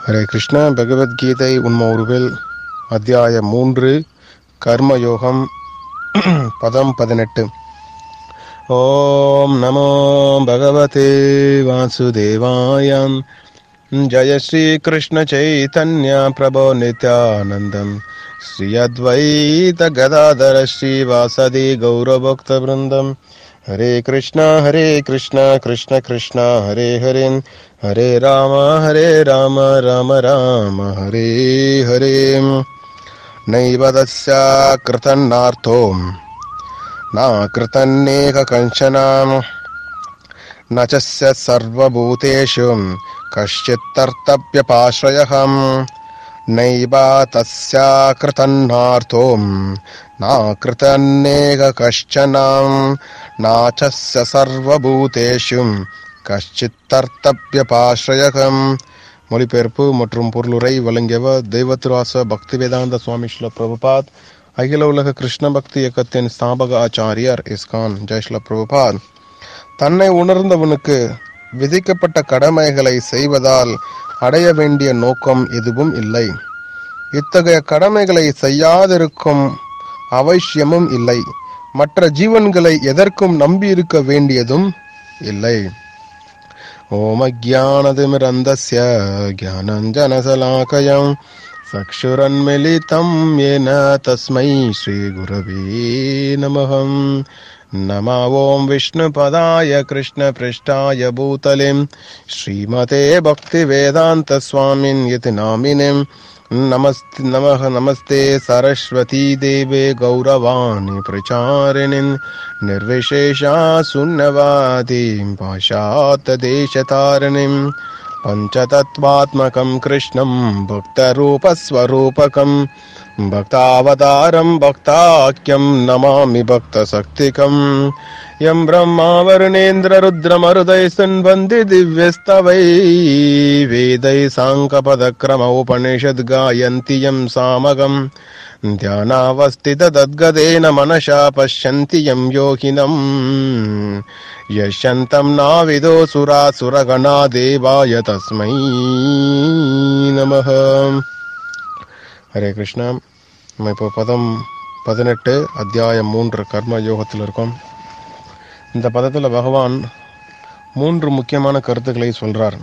ஹரே கிருஷ்ணா பகவத்கீதை உண்ம உருவில் அத்தியாயம் மூன்று கர்மயோகம் பதம் பதினெட்டு ஓம் நமோ பகவதே வாசுதேவாயம் ஜய ஸ்ரீ கிருஷ்ண சைதன்ய பிரபோ நித்யானந்தம் ஸ்ரீ அத்வைத கதாதர ஸ்ரீவாசதி கௌரபக்த பிருந்தம் ஹரே கிருஷ்ணா ஹரே கிருஷ்ணா கிருஷ்ண கிருஷ்ணா ஹரே ஹரே ஹரே ராம ஹரே ராம ராம ராம ஹரே ஹரே நைவ தஸ்யா கிருதன்னார்த்தோ न कृतन्नेह कञ्चन न च स्य सर्वभूतेषु कश्चित्तर्तव्यपाश्रयः नैव तस्या कृतन्नार्थो न कृतन्नेह कश्चन न च स्य सर्वभूतेषु கஷ்டித்தர்த்தப்பியபாஸ்ரயகம் மொழிபெயர்ப்பு மற்றும் பொருளுரை வழங்கியவர் தெய்வத்திராச பக்தி வேதாந்த சுவாமி ஸ்ல பிரபுபாத் அகில உலக கிருஷ்ண பக்தி இயக்கத்தின் ஸ்தாபக ஆச்சாரியர் இஸ்கான் ஜெய்ஸ்ல பிரபுபாத் தன்னை உணர்ந்தவனுக்கு விதிக்கப்பட்ட கடமைகளை செய்வதால் அடைய வேண்டிய நோக்கம் எதுவும் இல்லை இத்தகைய கடமைகளை செய்யாதிருக்கும் அவசியமும் இல்லை மற்ற ஜீவன்களை எதற்கும் நம்பியிருக்க வேண்டியதும் இல்லை ஓம் அஜானதிமிரந்தஸ்ய ஜானஞ்சனசலாக்கயம் चक्षुरन्मिलितं येन तस्मै श्रीगुरवे नमः नमा ॐ विष्णुपदाय कृष्णपृष्ठाय भूतलिं श्रीमते भक्तिवेदान्तस्वामिन् यति नामिनीं नमस्ते नमः नमस्ते सरस्वती देवे गौरवाणि प्रचारिणीं निर्विशेषा शून्यवादीं पाशात्तदेशतारिणीं पञ्चतत्त्वात्मकं कृष्णं भक्तरूपस्वरूपकं भक्तावतारं भक्ताख्यं नमामि भक्तशक्तिकं यं ब्रह्मावरुणेन्द्ररुद्रमरुदै सुन्वन्ति दिव्यस्तवै वेदै साङ्कपदक्रमोपनिषद् गायन्ति यं सामगम् ध्यानावस्थितद्गदेन मनसा पश्यन्ति यं योगिनम् यशन्तं नाविदो सुरासुरगणा देवाय तस्मै நமः ஹரே கிருஷ்ணா நம்ம இப்போ பதம் பதினெட்டு அத்தியாயம் மூன்று கர்ம யோகத்தில் இருக்கோம் இந்த பதத்தில் பகவான் மூன்று முக்கியமான கருத்துக்களை சொல்றார்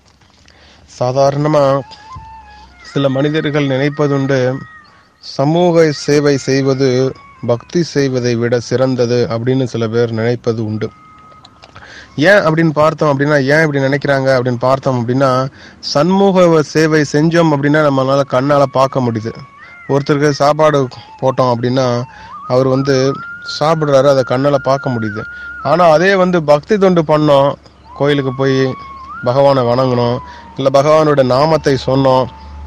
சாதாரணமாக சில மனிதர்கள் நினைப்பதுண்டு சமூக சேவை செய்வது பக்தி செய்வதை விட சிறந்தது அப்படின்னு சில பேர் நினைப்பது உண்டு ஏன் அப்படின்னு பார்த்தோம் அப்படின்னா ஏன் இப்படி நினைக்கிறாங்க அப்படின்னு பார்த்தோம் அப்படின்னா சண்முக சேவை செஞ்சோம் அப்படின்னா நம்மளால கண்ணால பார்க்க முடியுது ஒருத்தருக்கு சாப்பாடு போட்டோம் அப்படின்னா அவர் வந்து சாப்பிட்றாரு அதை கண்ணால பார்க்க முடியுது ஆனா அதே வந்து பக்தி தொண்டு பண்ணோம் கோயிலுக்கு போய் பகவானை வணங்கணும் இல்லை பகவானோட நாமத்தை சொன்னோம்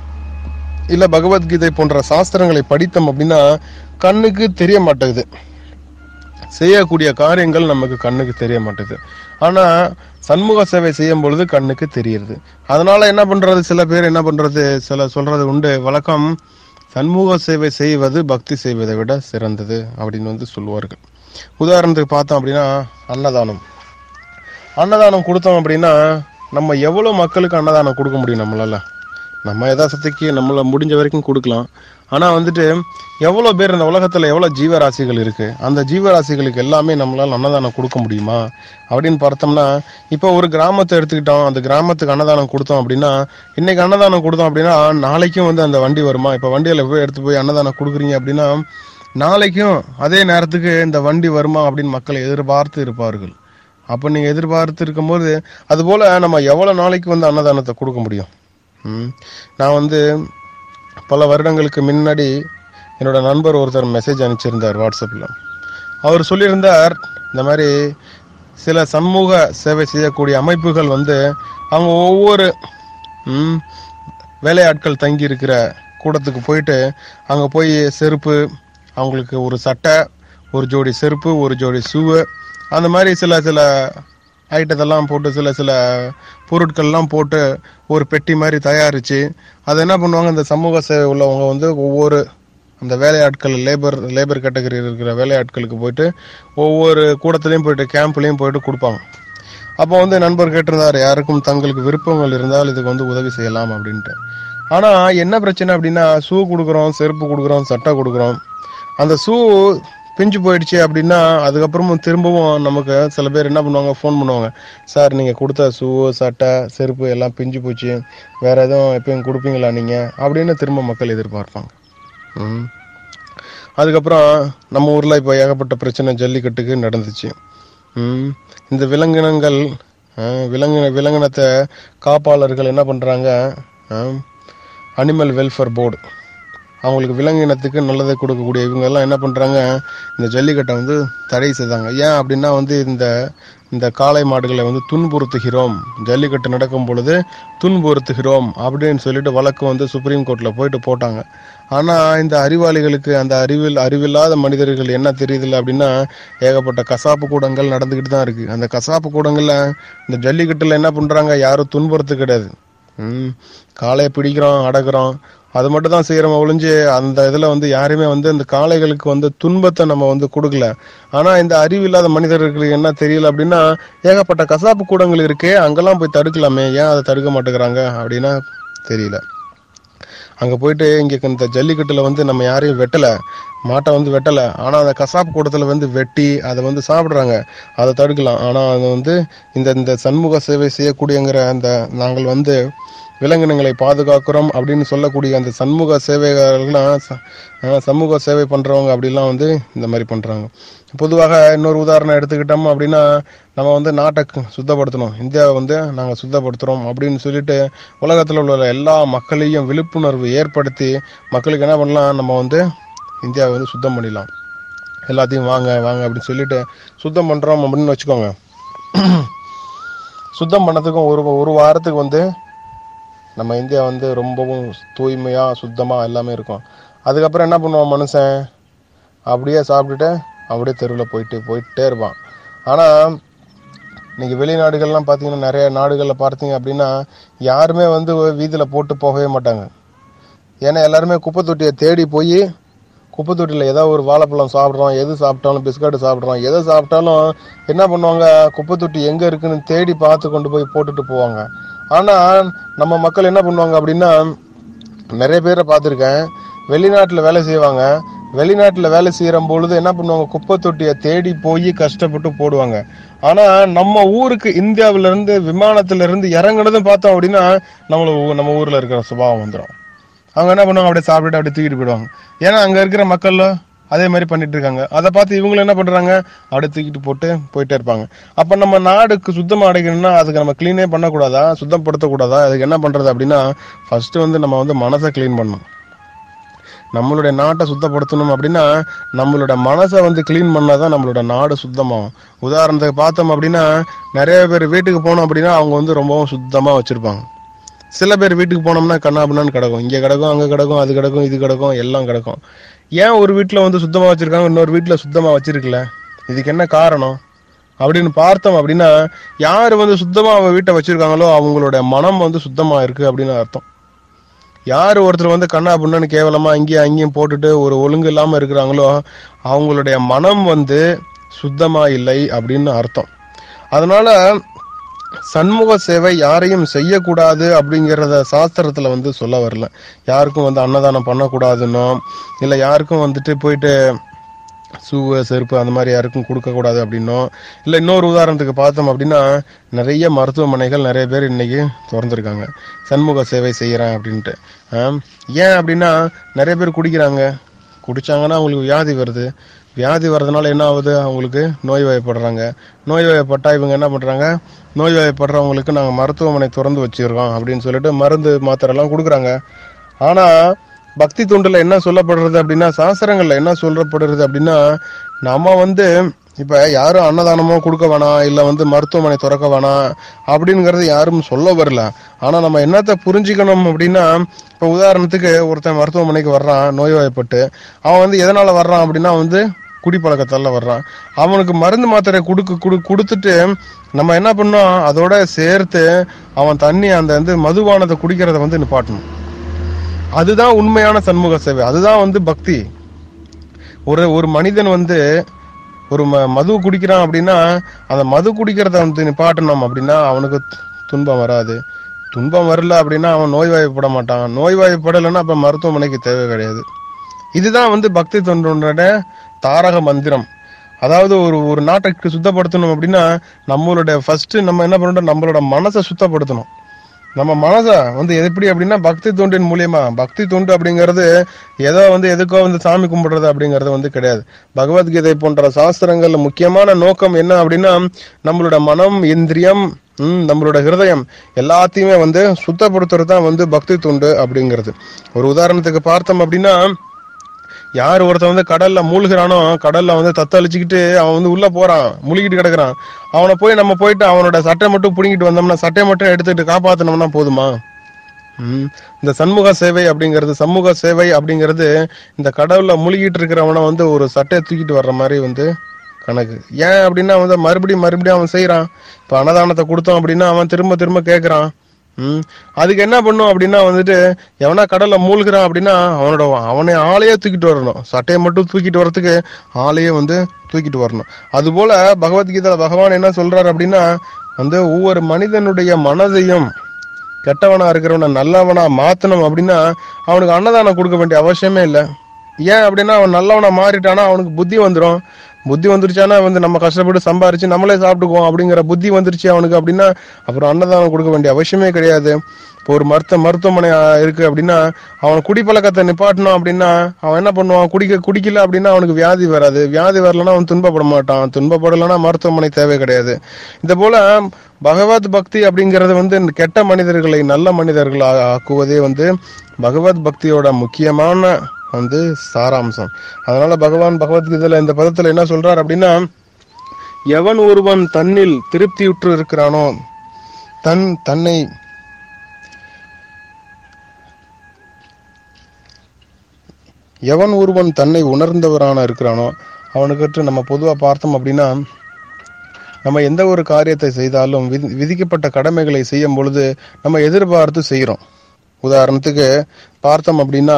இல்ல பகவத்கீதை போன்ற சாஸ்திரங்களை படித்தோம் அப்படின்னா கண்ணுக்கு தெரிய மாட்டேங்குது செய்யக்கூடிய காரியங்கள் நமக்கு கண்ணுக்கு தெரிய மாட்டேது ஆனா சண்முக சேவை செய்யும் பொழுது கண்ணுக்கு தெரியுது அதனால என்ன பண்றது சில பேர் என்ன பண்றது சில சொல்றது உண்டு வழக்கம் சண்முக சேவை செய்வது பக்தி செய்வதை விட சிறந்தது அப்படின்னு வந்து சொல்லுவார்கள் உதாரணத்துக்கு பார்த்தோம் அப்படின்னா அன்னதானம் அன்னதானம் கொடுத்தோம் அப்படின்னா நம்ம எவ்வளவு மக்களுக்கு அன்னதானம் கொடுக்க முடியும் நம்மளால நம்ம யதாசக்திக்கு நம்மள முடிஞ்ச வரைக்கும் கொடுக்கலாம் ஆனா வந்துட்டு எவ்வளவு பேர் இந்த உலகத்துல எவ்வளவு ஜீவராசிகள் இருக்கு அந்த ஜீவராசிகளுக்கு எல்லாமே நம்மளால அன்னதானம் கொடுக்க முடியுமா அப்படின்னு பார்த்தோம்னா இப்போ ஒரு கிராமத்தை எடுத்துக்கிட்டோம் அந்த கிராமத்துக்கு அன்னதானம் கொடுத்தோம் அப்படின்னா இன்னைக்கு அன்னதானம் கொடுத்தோம் அப்படின்னா நாளைக்கும் வந்து அந்த வண்டி வருமா இப்போ வண்டியில போய் எடுத்து போய் அன்னதானம் கொடுக்குறீங்க அப்படின்னா நாளைக்கும் அதே நேரத்துக்கு இந்த வண்டி வருமா அப்படின்னு மக்கள் எதிர்பார்த்து இருப்பார்கள் அப்போ நீங்க எதிர்பார்த்து இருக்கும்போது அது போல நம்ம எவ்வளவு நாளைக்கு வந்து அன்னதானத்தை கொடுக்க முடியும் ம். நான் வந்து பல வருடங்களுக்கு முன்னாடி என்னோட நண்பர் ஒருத்தர் மெசேஜ் அனுப்பிச்சிருந்தார் வாட்ஸ்அப்பில் அவர் சொல்லியிருந்தார் இந்த மாதிரி சில சமூக சேவை செய்யக்கூடிய அமைப்புகள் வந்து அவங்க ஒவ்வொரு ம், வேலையாட்கள் தங்கி இருக்கிற கூடத்துக்கு போயிட்டு அங்கே போய் செருப்பு அவங்களுக்கு ஒரு சட்டை ஒரு ஜோடி செருப்பு ஒரு ஜோடி ஷூவு அந்த மாதிரி சில சில ஐட்டத்தெல்லாம் போட்டு சில சில பொருட்கள்லாம் போட்டு ஒரு பெட்டி மாதிரி தயாரித்து அதை என்ன பண்ணுவாங்க இந்த சமூக சேவை உள்ளவங்க வந்து ஒவ்வொரு அந்த வேலையாட்கள் லேபர் லேபர் கேட்டகரி இருக்கிற வேலையாட்களுக்கு போயிட்டு ஒவ்வொரு கூடத்துலையும் போயிட்டு கேம்ப்லேயும் போயிட்டு கொடுப்பாங்க அப்போ வந்து நண்பர் கேட்டிருந்தார் யாருக்கும் தங்களுக்கு விருப்பங்கள் இருந்தால் இதுக்கு வந்து உதவி செய்யலாம் அப்படின்ட்டு ஆனா என்ன பிரச்சனை அப்படின்னா ஷூ கொடுக்குறோம் செருப்பு கொடுக்குறோம் சட்டை கொடுக்குறோம் அந்த ஷூ பிஞ்சு போயிடுச்சு அப்படின்னா அதுக்கப்புறமும் திரும்பவும் நமக்கு சில பேர் என்ன பண்ணுவாங்க ஃபோன் பண்ணுவாங்க சார் நீங்கள் கொடுத்த ஷூ சட்டை செருப்பு எல்லாம் பிஞ்சு போச்சு வேற எதுவும் எப்பயும் கொடுப்பீங்களா நீங்கள் அப்படின்னு திரும்ப மக்கள் எதிர்பார்ப்பாங்க ம். அதுக்கப்புறம் நம்ம ஊரில் இப்போ ஏகப்பட்ட பிரச்சனை ஜல்லிக்கட்டுக்கு நடந்துச்சு ம். இந்த விலங்கினங்கள் அஹ், விலங்கு விலங்கினத்தை காப்பாளர்கள் என்ன பண்ணுறாங்க அனிமல் வெல்ஃபேர் போர்டு அவங்களுக்கு விலங்கினத்துக்கு நல்லதை கொடுக்கக்கூடிய இவங்க எல்லாம் என்ன பண்றாங்க இந்த ஜல்லிக்கட்டை வந்து தடை செய்தாங்க ஏன் அப்படின்னா வந்து இந்த இந்த காளை மாடுகளை வந்து துன்புறுத்துகிறோம் ஜல்லிக்கட்டு நடக்கும் பொழுது துன்புறுத்துகிறோம் அப்படின்னு சொல்லிட்டு வழக்கு வந்து சுப்ரீம் கோர்ட்ல போயிட்டு போட்டாங்க ஆனா இந்த அறிவாளிகளுக்கு அந்த அறிவில் அறிவில்லாத மனிதர்கள் என்ன தெரியுதுல்ல அப்படின்னா ஏகப்பட்ட கசாப்பு கூடங்கள் நடந்துகிட்டு தான் இருக்கு அந்த கசாப்பு கூடங்கள்ல இந்த ஜல்லிக்கட்டுல என்ன பண்றாங்க யாரும் துன்புறுத்து கிடையாது ம் காளையை பிடிக்கிறோம் அடக்குறோம் அது மட்டும் தான் செய்யறோம் ஒழிஞ்சு அந்த இதுல வந்து யாருமே வந்து இந்த காளைகளுக்கு வந்து துன்பத்தை நம்ம வந்து கொடுக்கல ஆனா இந்த அறிவில்லாத மனிதர்களுக்கு என்ன தெரியல அப்படின்னா ஏகப்பட்ட கசாப்பு கூடங்கள் இருக்கே அங்கெல்லாம் போய் தடுக்கலாமே ஏன் அதை தடுக்க மாட்டேங்கிறாங்க அப்படின்னா தெரியல அங்க போயிட்டு இங்க இந்த ஜல்லிக்கட்டுல வந்து நம்ம யாரையும் வெட்டல மாட்டை வந்து வெட்டல ஆனா அந்த கசாப்பு கூடத்துல வந்து வெட்டி அதை வந்து சாப்பிடுறாங்க அதை தடுக்கலாம் ஆனா அது வந்து இந்த இந்த சண்முக சேவை செய்யக்கூடியங்கிற அந்த நாங்கள் வந்து விலங்கினங்களை பாதுகாக்கிறோம் அப்படின்னு சொல்லக்கூடிய அந்த சண்முக சேவைகள்லாம் ச- அஹ் சமூக சேவை பண்றவங்க அப்படிலாம் வந்து இந்த மாதிரி பண்றாங்க பொதுவாக இன்னொரு உதாரணம் எடுத்துக்கிட்டோம் அப்படின்னா நம்ம வந்து நாட்டை கு- சுத்தப்படுத்தணும் இந்தியாவை வந்து நாங்கள் சுத்தப்படுத்துறோம் அப்படின்னு சொல்லிட்டு உலகத்தில் உள்ள எல்லா மக்களையும் விழிப்புணர்வு ஏற்படுத்தி மக்களுக்கு என்ன பண்ணலாம் நம்ம வந்து இந்தியாவை வந்து சுத்தம் பண்ணிடலாம் எல்லாத்தையும் வாங்க வாங்க அப்படின்னு சொல்லிட்டு சுத்தம் பண்றோம் அப்படின்னு வச்சுக்கோங்க சுத்தம் பண்ணதுக்கும் ஒரு ஒரு வாரத்துக்கு வந்து நம்ம இந்தியா வந்து ரொம்பவும் தூய்மையா சுத்தமா எல்லாமே இருக்கும் அதுக்கப்புறம் என்ன பண்ணுவான் மனுஷன் அப்படியே சாப்பிட்டுட்டு அப்படியே தெருவில் போயிட்டு போயிட்டே இருப்பான் ஆனா இன்னைக்கு வெளிநாடுகள்லாம் பார்த்தீங்கன்னா நிறைய நாடுகளில் பார்த்தீங்க அப்படின்னா யாருமே வந்து வீதியில போட்டு போகவே மாட்டாங்க ஏன்னா எல்லாருமே குப்பை தொட்டியை தேடி போய் குப்பை தொட்டியில் ஏதாவது ஒரு வாழைப்பழம் சாப்பிட்றோம் எது சாப்பிட்டாலும் பிஸ்கட் சாப்பிட்றோம் எதை சாப்பிட்டாலும் என்ன பண்ணுவாங்க குப்பை தொட்டி எங்கே இருக்குன்னு தேடி பார்த்து கொண்டு போய் போட்டுட்டு போவாங்க ஆனால் நம்ம மக்கள் என்ன பண்ணுவாங்க அப்படின்னா நிறைய பேரை பார்த்துருக்கேன் வெளிநாட்டில் வேலை செய்வாங்க வெளிநாட்டில் வேலை செய்கிற பொழுது என்ன பண்ணுவாங்க குப்பை தொட்டியை தேடி போய் கஷ்டப்பட்டு போடுவாங்க ஆனால் நம்ம ஊருக்கு இந்தியாவில இருந்து விமானத்துல இருந்து இறங்குனதும் பார்த்தோம் அப்படின்னா நம்மள ஊ- நம்ம ஊரில் இருக்கிற சுபாவம் வந்துடும் அவங்க என்ன பண்ணுவாங்க அப்படியே சாப்பிட்டுட்டு அப்படியே தூக்கிட்டு போயிடுவாங்க ஏன்னா அங்க இருக்கிற மக்கள் அதே மாதிரி பண்ணிட்டு இருக்காங்க அதை பார்த்து இவங்களும் என்ன பண்றாங்க அப்படியே தூக்கிட்டு போட்டு போயிட்டே இருப்பாங்க அப்ப நம்ம நாடுக்கு சுத்தமா அடைக்கணும்னா அதுக்கு நம்ம க்ளீனே பண்ணக்கூடாதா சுத்தப்படுத்தக்கூடாதா அதுக்கு என்ன பண்றது அப்படின்னா ஃபர்ஸ்ட் வந்து நம்ம வந்து மனசை க்ளீன் பண்ணணும் நம்மளுடைய நாட்டை சுத்தப்படுத்தணும் அப்படின்னா நம்மளோட மனசை வந்து க்ளீன் பண்ணாதான் நம்மளோட நாடு சுத்தமாகும் உதாரணத்துக்கு பார்த்தோம் அப்படின்னா நிறைய பேர் வீட்டுக்கு போனோம் அப்படின்னா அவங்க வந்து ரொம்பவும் சுத்தமா வச்சிருப்பாங்க சில பேர் வீட்டுக்கு போனோம்னா கண்ணாபின்னான்னு கிடக்கும் இங்க கிடக்கும் அங்க கிடக்கும் அது கிடக்கும் இது கிடக்கும் எல்லாம் கிடக்கும் ஏன் ஒரு வீட்டுல வந்து சுத்தமா வச்சிருக்காங்க இன்னொரு வீட்டுல சுத்தமா வச்சிருக்கல இதுக்கு என்ன காரணம் அப்படின்னு பார்த்தோம் அப்படின்னா யார் வந்து சுத்தமா அவங்க வீட்டை வச்சிருக்காங்களோ அவங்களோட மனம் வந்து சுத்தமா இருக்கு அப்படின்னு அர்த்தம் யார் ஒருத்தர் வந்து கண்ணா புண்ணன்னு கேவலமா இங்கேயும் அங்கேயும் போட்டுட்டு ஒரு ஒழுங்கு இல்லாம இருக்கிறாங்களோ அவங்களுடைய மனம் வந்து சுத்தமா இல்லை அப்படின்னு அர்த்தம் அதனால சண்முக சேவை யாரையும் செய்யக்கூடாது அப்படிங்கிறத சாஸ்திரத்துல வந்து சொல்ல வரல யாருக்கும் வந்து அன்னதானம் பண்ணக்கூடாதுன்னோ இல்ல யாருக்கும் வந்துட்டு போயிட்டு சூவு செருப்பு அந்த மாதிரி யாருக்கும் கொடுக்கக்கூடாது அப்படின்னோ இல்லை இன்னொரு உதாரணத்துக்கு பார்த்தோம் அப்படின்னா நிறைய மருத்துவமனைகள் நிறைய பேர் இன்னைக்கு திறந்துருக்காங்க சண்முக சேவை செய்கிறேன் அப்படின்ட்டு ஆம், ஏன் அப்படின்னா நிறைய பேர் குடிக்கிறாங்க குடிச்சாங்கன்னா அவங்களுக்கு வியாதி வருது வியாதி வர்றதுனால என்ன ஆகுது அவங்களுக்கு நோய் வாய்ப்படுறாங்க நோய் வாய்ப்பட்டா இவங்க என்ன பண்ணுறாங்க நோய் வாய்ப்படுறவங்களுக்கு நாங்கள் மருத்துவமனை திறந்து வச்சிருக்கோம் அப்படின்னு சொல்லிட்டு மருந்து மாத்திரை எல்லாம் கொடுக்குறாங்க ஆனா பக்தி தொண்டுல என்ன சொல்லப்படுறது அப்படின்னா சாஸ்திரங்கள்ல என்ன சொல்லப்படுறது அப்படின்னா நம்ம வந்து இப்ப யாரும் அன்னதானமோ கொடுக்க வேணாம் இல்ல வந்து மருத்துவமனை திறக்க வேணாம் அப்படிங்கறது யாரும் சொல்ல வரல ஆனா நம்ம என்னத்த புரிஞ்சுக்கணும் அப்படின்னா இப்ப உதாரணத்துக்கு ஒருத்தன் மருத்துவமனைக்கு வர்றான் நோய்வாய்ப்பட்டு அவன் வந்து எதனால வர்றான் அப்படின்னா வந்து குடிப்பழக்கத்தால வர்றான் அவனுக்கு மருந்து மாத்திரை கொடுக்க குடு கொடுத்துட்டு நம்ம என்ன பண்ணோம் அதோட சேர்த்து அவன் தண்ணி அந்த வந்து மதுபானத்தை குடிக்கிறத வந்து நிப்பாட்டணும் அதுதான் உண்மையான சண்முக சேவை அதுதான் வந்து பக்தி ஒரு ஒரு மனிதன் வந்து ஒரு ம மது குடிக்கிறான் அப்படின்னா அந்த மது குடிக்கிறத வந்து நிப்பாட்டணும் அப்படின்னா அவனுக்கு து- துன்பம் வராது துன்பம் வரல அப்படின்னா அவன் நோய்வாய்ப்பட மாட்டான் நோய்வாய்ப்படலைன்னா அப்ப மருத்துவமனைக்கு தேவை கிடையாது இதுதான் வந்து பக்தி தொண்டனோட தாரக மந்திரம் அதாவது ஒரு ஒரு நாட்டை சுத்தப்படுத்தணும் அப்படின்னா நம்மளோட ஃபர்ஸ்ட் நம்ம என்ன பண்ணணும் நம்மளோட மனசை சுத்தப்படுத்தணும் நம்ம மனசை வந்து எப்படி அப்படின்னா பக்தி தொண்டின் மூலியமா பக்தி தொண்டு அப்படிங்கிறது ஏதோ வந்து எதுக்கோ வந்து சாமி கும்பிடுறது அப்படிங்கிறது வந்து கிடையாது பகவத்கீதை போன்ற சாஸ்திரங்கள்ல முக்கியமான நோக்கம் என்ன அப்படின்னா நம்மளோட மனம் இந்திரியம் ம், நம்மளோட ஹிருதயம் எல்லாத்தையுமே வந்து சுத்தப்படுத்துறது தான் வந்து பக்தி தொண்டு அப்படிங்கிறது ஒரு உதாரணத்துக்கு பார்த்தோம் அப்படின்னா யார் ஒருத்தன் வந்து கடல்ல மூழ்கிறானோ கடல்ல வந்து தத்தளிச்சுக்கிட்டு அவன் வந்து உள்ள போறான் முழுகிட்டு கிடக்குறான் அவனை போய் நம்ம போயிட்டு அவனோட சட்டை மட்டும் புடுங்கிட்டு வந்தோம்னா சட்டையை மட்டும் எடுத்துட்டு காப்பாத்தினோம்னா போதுமா ம். இந்த சண்முக சேவை அப்படிங்கிறது சமூக சேவை அப்படிங்கிறது இந்த கடவுள்ல முழுகிட்டு இருக்கிறவனை வந்து ஒரு சட்டையை தூக்கிட்டு வர்ற மாதிரி வந்து கணக்கு ஏன் அப்படின்னா வந்து மறுபடியும் மறுபடியும் அவன் செய்யறான் இப்ப அன்னதானத்தை கொடுத்தோம் அப்படின்னா அவன் திரும்ப திரும்ப கேட்கறான் ம் அதுக்கு என்ன பண்ணும் அப்படின்னா வந்துட்டு எவனா கடல்ல மூழ்கிறான் அப்படின்னா அவனோட அவனை ஆளையே தூக்கிட்டு வரணும் சட்டையை மட்டும் தூக்கிட்டு வரதுக்கு ஆளையே வந்து தூக்கிட்டு வரணும் அதுபோல பகவத்கீதை பகவான் என்ன சொல்றாரு அப்படின்னா வந்து ஒவ்வொரு மனிதனுடைய மனதையும் கெட்டவனா இருக்கிறவனை நல்லவனா மாத்தணும் அப்படின்னா அவனுக்கு அன்னதானம் கொடுக்க வேண்டிய அவசியமே இல்லை ஏன் அப்படின்னா அவன் நல்லவனா மாறிட்டானா அவனுக்கு புத்தி வந்துடும் புத்தி வந்துருச்சானா வந்து நம்ம கஷ்டப்பட்டு சம்பாரிச்சு நம்மளே சாப்பிட்டுக்குவோம் அப்படிங்கிற புத்தி வந்துருச்சு அவனுக்கு அப்படின்னா அப்புறம் அன்னதானம் கொடுக்க வேண்டிய அவசியமே கிடையாது இப்போ ஒரு மருத்துவ மருத்துவமனை ஆ, இருக்கு அப்படின்னா அவன் குடிப்பழக்கத்தை நிப்பாட்டணும் அப்படின்னா அவன் என்ன பண்ணுவான் குடிக்க குடிக்கல அப்படின்னா அவனுக்கு வியாதி வராது வியாதி வரலன்னா அவன் துன்பப்பட மாட்டான் துன்பப்படலைன்னா மருத்துவமனை தேவை கிடையாது இது போல பகவத் பக்தி அப்படிங்கிறது வந்து இந்த கெட்ட மனிதர்களை நல்ல மனிதர்கள் ஆ- ஆக்குவதே வந்து பகவத் பக்தியோட முக்கியமான வந்து சாராம்சம் அதனால பகவான் பகவத்கீதையில இந்த பதத்துல என்ன சொல்றார் அப்படின்னா எவன் ஒருவன் தன்னில் திருப்தியுற்று இருக்கிறானோ தன் தன்னை எவன் ஒருவன் தன்னை உணர்ந்தவரான இருக்கிறானோ அவனுக்கு நம்ம பொதுவா பார்த்தோம் அப்படின்னா நம்ம எந்த ஒரு காரியத்தை செய்தாலும் விதி- விதிக்கப்பட்ட கடமைகளை செய்யும் பொழுது நம்ம எதிர்பார்த்து செய்கிறோம் உதாரணத்துக்கு பார்த்தோம் அப்படின்னா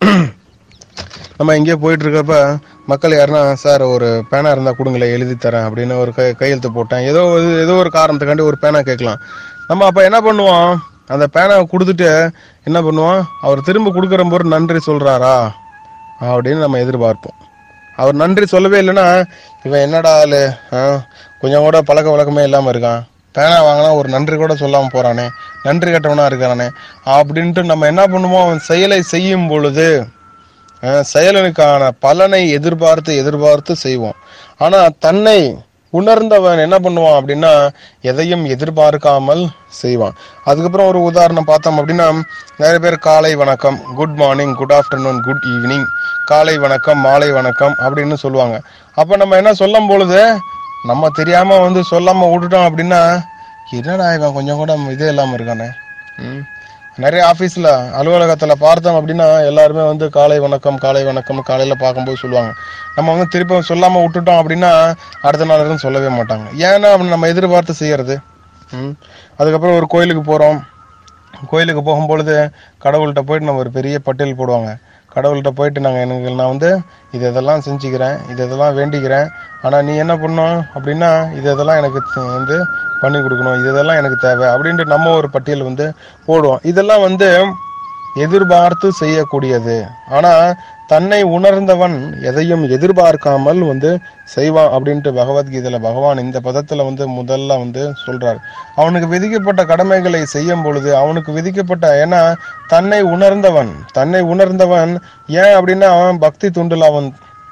நம்ம எங்கேயோ போயிட்டு இருக்கப்ப மக்கள் யாருன்னா சார் ஒரு பேனா இருந்தா கொடுங்களேன் எழுதி தரேன் அப்படின்னு ஒரு கை கையெழுத்து போட்டேன் ஏதோ ஒரு ஏதோ ஒரு காரணத்துக்காண்டி ஒரு பேனா கேட்கலாம் நம்ம அப்ப என்ன பண்ணுவோம் அந்த பேனாவை கொடுத்துட்டு என்ன பண்ணுவோம் அவர் திரும்ப கொடுக்குற போது நன்றி சொல்றாரா அப்படின்னு நம்ம எதிர்பார்ப்போம் அவர் நன்றி சொல்லவே இல்லைன்னா இவன் என்னடா ஆளு ஆ, கொஞ்சம் கூட பழக்க வழக்கமே இல்லாம இருக்கான் பேனா வாங்கினா ஒரு நன்றி கூட சொல்லாம போறானே நன்றி கட்டவனா இருக்கிறானே அப்படின்ட்டு நம்ம என்ன பண்ணுவோம் அவன் செயலை செய்யும் பொழுது அஹ், செயலனுக்கான பலனை எதிர்பார்த்து எதிர்பார்த்து செய்வோம் ஆனா தன்னை உணர்ந்தவன் என்ன பண்ணுவான் அப்படின்னா எதையும் எதிர்பார்க்காமல் செய்வான் அதுக்கப்புறம் ஒரு உதாரணம் பார்த்தோம் அப்படின்னா நிறைய பேர் காலை வணக்கம் good morning good afternoon good evening காலை வணக்கம் மாலை வணக்கம் அப்படின்னு சொல்லுவாங்க அப்ப நம்ம என்ன சொல்லும் பொழுது நம்ம தெரியாம வந்து சொல்லாம விட்டுட்டோம் அப்படின்னா என்னடா இவன் கொஞ்சம் கூட இதே இல்லாம இருக்கானே ம். நிறைய ஆபீஸ்ல அலுவலகத்துல பார்த்தோம் அப்படின்னா எல்லாருமே வந்து காலை வணக்கம் காலை வணக்கம் காலையில பார்க்கும்போது சொல்லுவாங்க நம்ம வந்து திருப்பி சொல்லாம விட்டுட்டோம் அப்படின்னா அடுத்த நாள் இருந்து சொல்லவே மாட்டாங்க ஏன்னா அப்படி நம்ம எதிர்பார்த்து செய்யறது ம். அதுக்கப்புறம் ஒரு கோயிலுக்கு போறோம் கோயிலுக்கு போகும்பொழுது கடவுள்கிட்ட போயிட்டு நம்ம ஒரு பெரிய பட்டியல் போடுவாங்க கடவுள்கிட்ட போயிட்டு நாங்கள் எனக்கு நான் வந்து இது இதெல்லாம் செஞ்சுக்கிறேன் இது இதெல்லாம் வேண்டிக்கிறேன் ஆனால் நீ என்ன பண்ணணும் அப்படின்னா இது இதெல்லாம் எனக்கு த- வந்து பண்ணி கொடுக்கணும் இது இதெல்லாம் எனக்கு தேவை அப்படின்ட்டு நம்ம ஒரு பட்டியல் வந்து போடுவோம் இதெல்லாம் வந்து எதிர்பார்த்து செய்யக்கூடியது ஆனா தன்னை உணர்ந்தவன் எதையும் எதிர்பார்க்காமல் வந்து செய்வான் அப்படின்ட்டு பகவத்கீதையில பகவான் இந்த பதத்துல வந்து முதல்ல வந்து சொல்றாரு அவனுக்கு விதிக்கப்பட்ட கடமைகளை செய்யும் பொழுது அவனுக்கு விதிக்கப்பட்ட ஏன்னா தன்னை உணர்ந்தவன் தன்னை உணர்ந்தவன் ஏன் அப்படின்னா அவன் பக்தி துண்டுல அவன்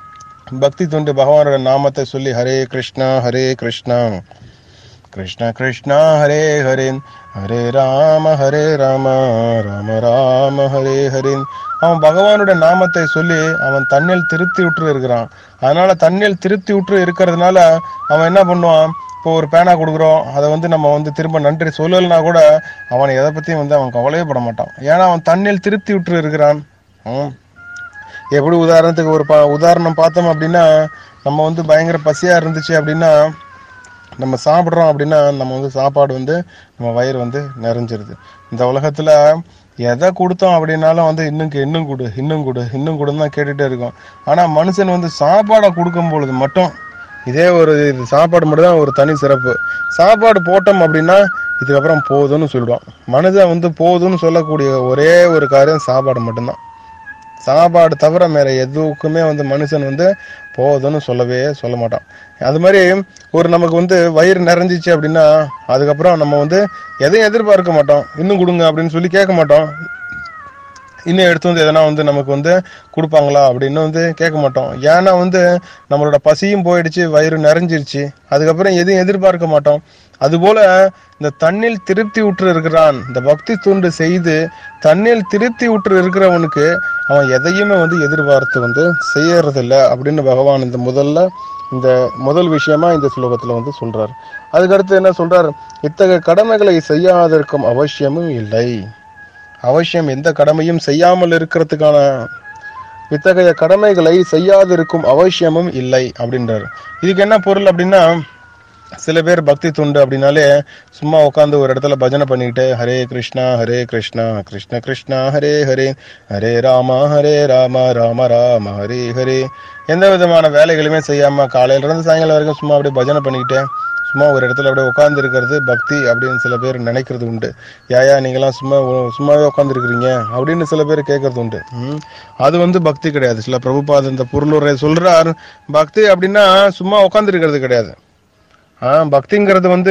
பக்தி துண்டு பகவானோட நாமத்தை சொல்லி ஹரே கிருஷ்ணா ஹரே கிருஷ்ணா கிருஷ்ண கிருஷ்ணா ஹரே ஹரே ஹரே ராம ஹரே ராம ராம ராம ஹரே ஹரேன் அவன் பகவானோட நாமத்தை சொல்லி அவன் தன்னில் திருப்தி உற்று இருக்கிறான் அதனால தன்னில் திருப்தி உற்று இருக்கிறதுனால அவன் என்ன பண்ணுவான் இப்போ ஒரு பேனா கொடுக்குறோம் அதை வந்து நம்ம வந்து திரும்ப நன்றி சொல்லலைன்னா கூட அவன் எதை பத்தியும் வந்து அவன் கவலையே பட மாட்டான் ஏன்னா அவன் தன்னில் திருப்தி உற்று இருக்கிறான் ம். எப்படி உதாரணத்துக்கு ஒரு ப- உதாரணம் பார்த்தோம் அப்படின்னா நம்ம வந்து பயங்கர பசியா இருந்துச்சு அப்படின்னா நம்ம சாப்பிட்றோம் அப்படின்னா நம்ம வந்து சாப்பாடு வந்து நம்ம வயிறு வந்து நிறைஞ்சிருது இந்த உலகத்துல எதை கொடுத்தோம் அப்படின்னாலும் வந்து இன்னும் கே- இன்னும் கொடு இன்னும் கொடு இன்னும் கொடுன்னு தான் கேட்டுட்டே இருக்கோம் ஆனா மனுஷன் வந்து சாப்பாடை கொடுக்கும் பொழுது மட்டும் இதே ஒரு இது சாப்பாடு மட்டும் தான் ஒரு தனி சிறப்பு சாப்பாடு போட்டோம் அப்படின்னா இதுக்கப்புறம் போதும்னு சொல்லிடுவான் மனிதன் வந்து போதும்னு சொல்லக்கூடிய ஒரே ஒரு காரியம் சாப்பாடு மட்டும்தான் சாப்பாடு தவிர வேற எதுக்குமே வந்து மனுஷன் வந்து போதும்னு சொல்லவே சொல்ல மாட்டான் அது மாதிரி ஒரு நமக்கு வந்து வயிறு நிறைஞ்சிச்சு அப்படின்னா அதுக்கப்புறம் நம்ம வந்து எதையும் எதிர்பார்க்க மாட்டோம் இன்னும் கொடுங்க அப்படின்னு சொல்லி கேட்க மாட்டோம் இன்னும் எடுத்து வந்து எதனா வந்து நமக்கு வந்து கொடுப்பாங்களா அப்படின்னு வந்து கேட்க மாட்டோம் ஏன்னா வந்து நம்மளோட பசியும் போயிடுச்சு வயிறு நிறைஞ்சிருச்சு அதுக்கப்புறம் எதையும் எதிர்பார்க்க மாட்டோம் அதுபோல இந்த தண்ணில் திருப்தி உற்று இருக்கிறான் இந்த பக்தி துண்டு செய்து தண்ணில் திருப்தி உற்று இருக்கிறவனுக்கு அவன் எதையுமே வந்து எதிர்பார்த்து வந்து செய்யறதில்ல அப்படின்னு பகவான் இந்த முதல்ல இந்த முதல் விஷயமா இந்த ஸ்லோகத்துல வந்து சொல்றார் அதுக்கடுத்து என்ன சொல்றார் இத்தகைய கடமைகளை செய்யாதிருக்கும் அவசியமும் இல்லை அவசியம் எந்த கடமையும் செய்யாமல் இருக்கிறதுக்கான இத்தகைய கடமைகளை செய்யாதிருக்கும் அவசியமும் இல்லை அப்படின்றார் இதுக்கு என்ன பொருள் அப்படின்னா சில பேர் பக்தி துண்டு அப்படின்னாலே சும்மா உட்காந்து ஒரு இடத்துல பஜனை பண்ணிக்கிட்டு ஹரே கிருஷ்ணா ஹரே கிருஷ்ணா கிருஷ்ண கிருஷ்ணா ஹரே ஹரே ஹரே ராமா ஹரே ராமா ராம ராம ஹரே ஹரே எந்த விதமான வேலைகளுமே செய்யாம காலையில இருந்து சாயங்காலம் வரைக்கும் சும்மா அப்படியே பஜனை பண்ணிக்கிட்டு சும்மா ஒரு இடத்துல அப்படியே உட்கார்ந்து இருக்கிறது பக்தி அப்படின்னு சில பேர் நினைக்கிறது உண்டு யாயா நீங்களாம் சும்மா உ- சும்மாவே உட்காந்துருக்கிறீங்க அப்படின்னு சில பேர் கேட்கறது உண்டு ம். அது வந்து பக்தி கிடையாது சில பிரபுபாத இந்த பொருளுரை சொல்றார் பக்தி அப்படின்னா சும்மா உட்காந்துருக்கிறது கிடையாது ஆ பக்திங்கிறது வந்து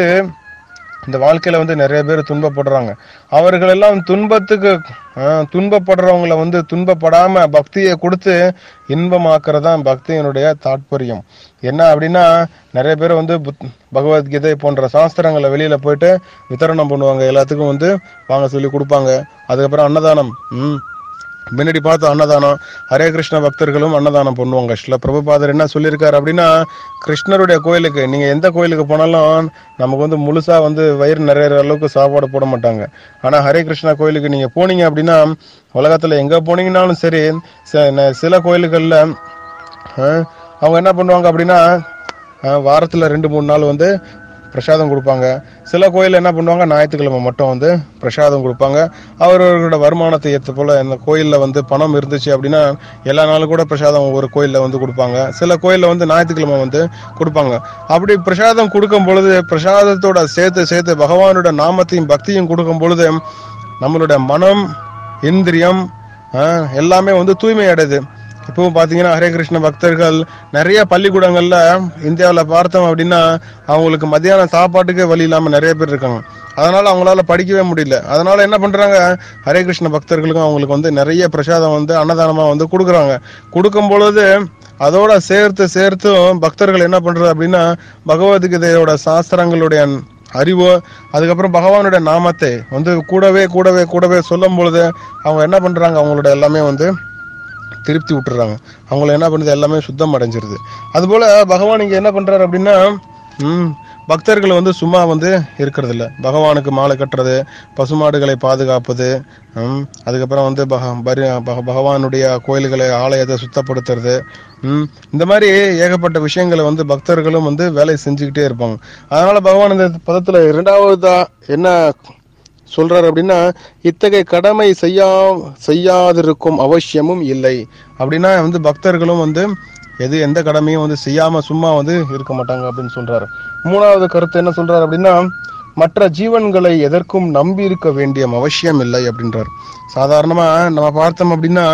இந்த வாழ்க்கையில வந்து நிறைய பேர் துன்பப்படுறாங்க அவர்கள் எல்லாம் துன்பத்துக்கு ஆ, துன்பப்படுறவங்கள வந்து துன்பப்படாம பக்தியை கொடுத்து இன்பமாக்குறது தான் பக்தியினுடைய தாற்பயம் என்ன அப்படின்னா நிறைய பேர் வந்து புத்- பகவத்கீதை போன்ற சாஸ்திரங்களை வெளியில போயிட்டு வித்தரணம் பண்ணுவாங்க எல்லாத்துக்கும் வந்து வாங்க சொல்லி கொடுப்பாங்க அதுக்கப்புறம் அன்னதானம் ம் முன்னாடி பார்த்தோம் அன்னதானம் ஹரே கிருஷ்ண பக்தர்களும் அன்னதானம் பண்ணுவாங்க ஸ்ரீல பிரபுபாதர் என்ன சொல்லியிருக்காரு அப்படின்னா கிருஷ்ணருடைய கோயிலுக்கு நீங்க எந்த கோயிலுக்கு போனாலும் நமக்கு வந்து முழுசா வந்து வயிறு நிறைய அளவுக்கு சாப்பாடு போட மாட்டாங்க ஆனா ஹரே கிருஷ்ணா கோயிலுக்கு நீங்க போனீங்க அப்படின்னா உலகத்துல எங்க போனீங்கன்னாலும் சரி ச- ந- சில கோயில்கள்ல ஆஹ், அவங்க என்ன பண்ணுவாங்க அப்படின்னா ஆஹ், வாரத்துல ரெண்டு மூணு நாள் வந்து பிரசாதம் கொடுப்பாங்க சில கோயில்ல என்ன பண்ணுவாங்க ஞாயிற்றுக்கிழமை மட்டும் வந்து பிரசாதம் கொடுப்பாங்க அவரவர்களோட வருமானத்தை ஏற்ற போல இந்த கோயில்ல வந்து பணம் இருந்துச்சு அப்படின்னா எல்லா நாளும் கூட பிரசாதம் ஒவ்வொரு கோயில்ல வந்து கொடுப்பாங்க சில கோயில்ல வந்து ஞாயிற்றுக்கிழமை வந்து கொடுப்பாங்க அப்படி பிரசாதம் கொடுக்கும் பொழுது பிரசாதத்தோட சேர்த்து சேர்த்து பகவானோட நாமத்தையும் பக்தியும் கொடுக்கும் பொழுது நம்மளுடைய மனம் இந்திரியம் ஆஹ், எல்லாமே வந்து தூய்மை அடையுது இப்பவும் பாத்தீங்கன்னா ஹரே கிருஷ்ண பக்தர்கள் நிறைய பள்ளிக்கூடங்கள்ல இந்தியாவுல பார்த்தோம் அப்படின்னா அவங்களுக்கு மத்தியான சாப்பாட்டுக்கே வழி இல்லாம நிறைய பேர் இருக்காங்க அதனால அவங்களால படிக்கவே முடியல அதனால என்ன பண்றாங்க ஹரே கிருஷ்ண பக்தர்களுக்கும் அவங்களுக்கு வந்து நிறைய பிரசாதம் வந்து அன்னதானமா வந்து கொடுக்குறாங்க கொடுக்கும் பொழுது அதோட சேர்த்து சேர்த்தும் பக்தர்கள் என்ன பண்றது அப்படின்னா பகவத்கீதையோட சாஸ்திரங்களுடைய அறிவோ அதுக்கப்புறம் பகவானுடைய நாமத்தை வந்து கூடவே கூடவே கூடவே சொல்லும் பொழுது அவங்க என்ன பண்றாங்க அவங்களோட எல்லாமே வந்து திருப்தி விட்டுறாங்க அவங்கள என்ன பண்ணுது எல்லாமே சுத்தம் அடைஞ்சிருது அதுபோல பகவான் இங்க என்ன பண்றாரு அப்படின்னா ம் பக்தர்கள் வந்து சும்மா வந்து இருக்கிறது இல்ல பகவானுக்கு மாலை கட்டுறது பசுமாடுகளை பாதுகாப்பது ம், அதுக்கப்புறம் வந்து பக- பரி- பக- பகவானுடைய கோயில்களை ஆலயத்தை சுத்தப்படுத்துறது ம், இந்த மாதிரி ஏகப்பட்ட விஷயங்களை வந்து பக்தர்களும் வந்து வேலை செஞ்சுக்கிட்டே இருப்பாங்க அதனால பகவான் இந்த பதத்துல இரண்டாவதா என்ன சொல்றாரு அப்படின்னா இத்தகைய கடமை செய்யா செய்யாதிருக்கும் அவசியமும் இல்லை அப்படின்னா வந்து பக்தர்களும் வந்து எது எந்த கடமையும் வந்து செய்யாம சும்மா வந்து இருக்க மாட்டாங்க அப்படின்னு சொல்றாரு மூணாவது கருத்து என்ன சொல்றாரு அப்படின்னா மற்ற ஜீவன்களை எதற்கும் நம்பி இருக்க வேண்டிய அவசியம் இல்லை அப்படின்றார் சாதாரணமா நம்ம பார்த்தோம் அப்படின்னா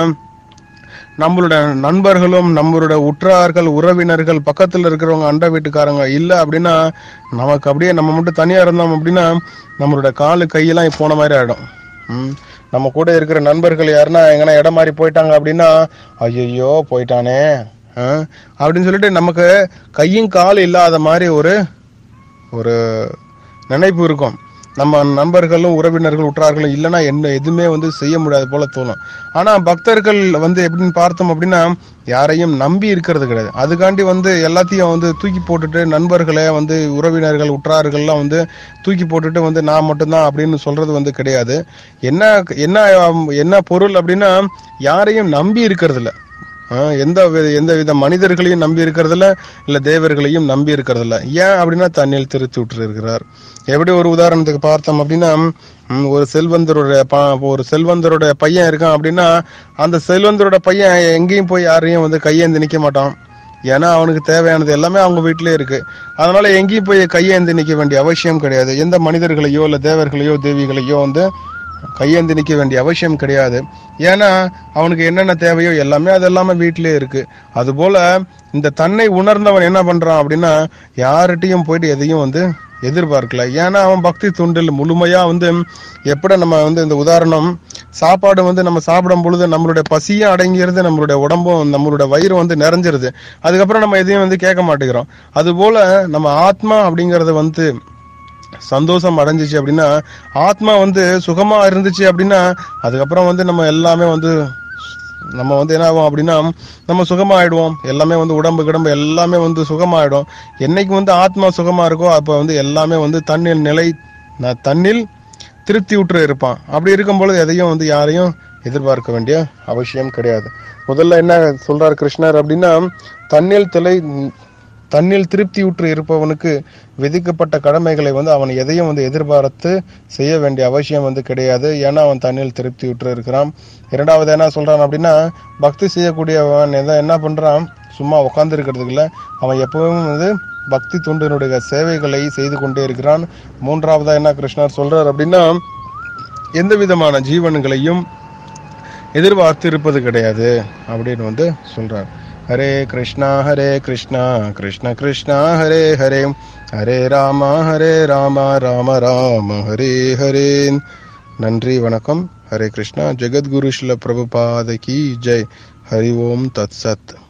நம்மளோட நண்பர்களும் நம்மளோட உற்றார்கள் உறவினர்கள் பக்கத்துல இருக்கிறவங்க அண்டை வீட்டுக்காரங்க இல்ல அப்படின்னா நமக்கு அப்படியே நம்ம மட்டும் தனியா இருந்தோம் அப்படின்னா நம்மளோட காலு கையெல்லாம் போன மாதிரி ஆயிடும் ம். நம்ம கூட இருக்கிற நண்பர்கள் யாருன்னா எங்கன்னா இடம் மாறி போயிட்டாங்க அப்படின்னா ஐயோ போயிட்டானே ஆ, அப்படின்னு சொல்லிட்டு நமக்கு கையும் கால் இல்லாத மாதிரி ஒரு ஒரு நினைப்பு இருக்கும் நம்ம நண்பர்களும் உறவினர்கள் உற்றார்களும் இல்லைன்னா என்ன எதுவுமே வந்து செய்ய முடியாது போல தோணும் ஆனா பக்தர்கள் வந்து எப்படின்னு பார்த்தோம் அப்படின்னா யாரையும் நம்பி இருக்கிறது கிடையாது அதுக்காண்டி வந்து எல்லாத்தையும் வந்து தூக்கி போட்டுட்டு நண்பர்களை வந்து உறவினர்கள் உற்றார்கள்லாம் வந்து தூக்கி போட்டுட்டு வந்து நான் மட்டும்தான் அப்படின்னு சொல்றது வந்து கிடையாது என்ன என்ன என்ன பொருள் அப்படின்னா யாரையும் நம்பி இருக்கிறது இல்ல ஆஹ் எந்த வி- எந்த வித மனிதர்களையும் நம்பி இருக்கிறதில்ல இல்ல தேவர்களையும் நம்பி இருக்கிறதில்ல ஏன் அப்படின்னா தண்ணியில் திருத்தி விட்டு இருக்கிறார் எப்படி ஒரு உதாரணத்துக்கு பார்த்தோம் அப்படின்னா ம், ஒரு செல்வந்தருடைய ப- ஒரு செல்வந்தருடைய பையன் இருக்கான் அப்படின்னா அந்த செல்வந்தரோட பையன் எங்கேயும் போய் யாரையும் வந்து கையேந்தி நிக்க மாட்டான் ஏன்னா அவனுக்கு தேவையானது எல்லாமே அவங்க வீட்டிலே இருக்கு அதனால எங்கேயும் போய் கையேந்தி நிற்க வேண்டிய அவசியம் கிடையாது எந்த மனிதர்களையோ இல்லை தேவர்களையோ தேவிகளையோ வந்து கையேந்தி நிற்க வேண்டிய அவசியம் கிடையாது ஏன்னா அவனுக்கு என்னென்ன தேவையோ எல்லாமே அது எல்லாமே வீட்டிலே இருக்கு அதுபோல இந்த தன்னை உணர்ந்தவன் என்ன பண்றான் அப்படின்னா யார்கிட்டயும் போயிட்டு எதையும் வந்து எதிர்பார்க்கல ஏன்னா அவன் பக்தி துண்டில் முழுமையா வந்து எப்படி நம்ம வந்து இந்த உதாரணம் சாப்பாடு வந்து நம்ம சாப்பிடும் பொழுது நம்மளுடைய பசியும் அடங்கிருது நம்மளுடைய உடம்பும் நம்மளுடைய வயிறு வந்து நிறைஞ்சிருது அதுக்கப்புறம் நம்ம எதையும் வந்து கேட்க மாட்டேங்கிறோம் அதுபோல நம்ம ஆத்மா அப்படிங்கறது வந்து சந்தோஷம் அடைஞ்சிச்சு அப்படின்னா ஆத்மா வந்து சுகமா இருந்துச்சு அப்படின்னா அதுக்கப்புறம் வந்து நம்ம எல்லாமே வந்து நம்ம வந்து என்ன ஆகும் அப்படின்னா நம்ம சுகமாயிடுவோம் எல்லாமே வந்து உடம்பு கிடம்பு எல்லாமே வந்து சுகமாயிடும் என்னைக்கு வந்து ஆத்மா சுகமா இருக்கோ அப்ப வந்து எல்லாமே வந்து தண்ணில் நிலை ந- தன்னில் திருப்தி உற்று இருப்பான் அப்படி இருக்கும் பொழுது எதையும் வந்து யாரையும் எதிர்பார்க்க வேண்டிய அவசியம் கிடையாது முதல்ல என்ன சொல்றார் கிருஷ்ணர் அப்படின்னா தன்னில் திளை தன்னில் திருப்தியுற்று இருப்பவனுக்கு விதிக்கப்பட்ட கடமைகளை வந்து அவன் எதையும் வந்து எதிர்பார்த்து செய்ய வேண்டிய அவசியம் வந்து கிடையாது ஏன்னா அவன் தன்னில் திருப்தியுற்று இருக்கிறான் இரண்டாவது என்ன சொல்றான் அப்படின்னா பக்தி செய்யக்கூடியவன் எதை என்ன பண்றான் சும்மா உட்கார்ந்து இருக்கிறதுக்கு இல்ல அவன் எப்பவும் வந்து பக்தி தொண்டினுடைய சேவைகளை செய்து கொண்டே இருக்கிறான் மூன்றாவதா என்ன கிருஷ்ணர் சொல்றார் அப்படின்னா எந்த விதமான ஜீவன்களையும் எதிர்பார்த்து இருப்பது கிடையாது அப்படின்னு வந்து சொல்றார் ஹரே கிருஷ்ணா ஹரே கிருஷ்ணா கிருஷ்ண கிருஷ்ணா ஹரே ஹரே ஹரே ராமா ஹரே ராமா ராம ராம ஹரே ஹரே நன்றி வணக்கம் ஹரே கிருஷ்ணா ஜெகத்குரு ஸ்ரீல பிரபுபாத கி ஜெய் ஹரி ஓம் தத் சத்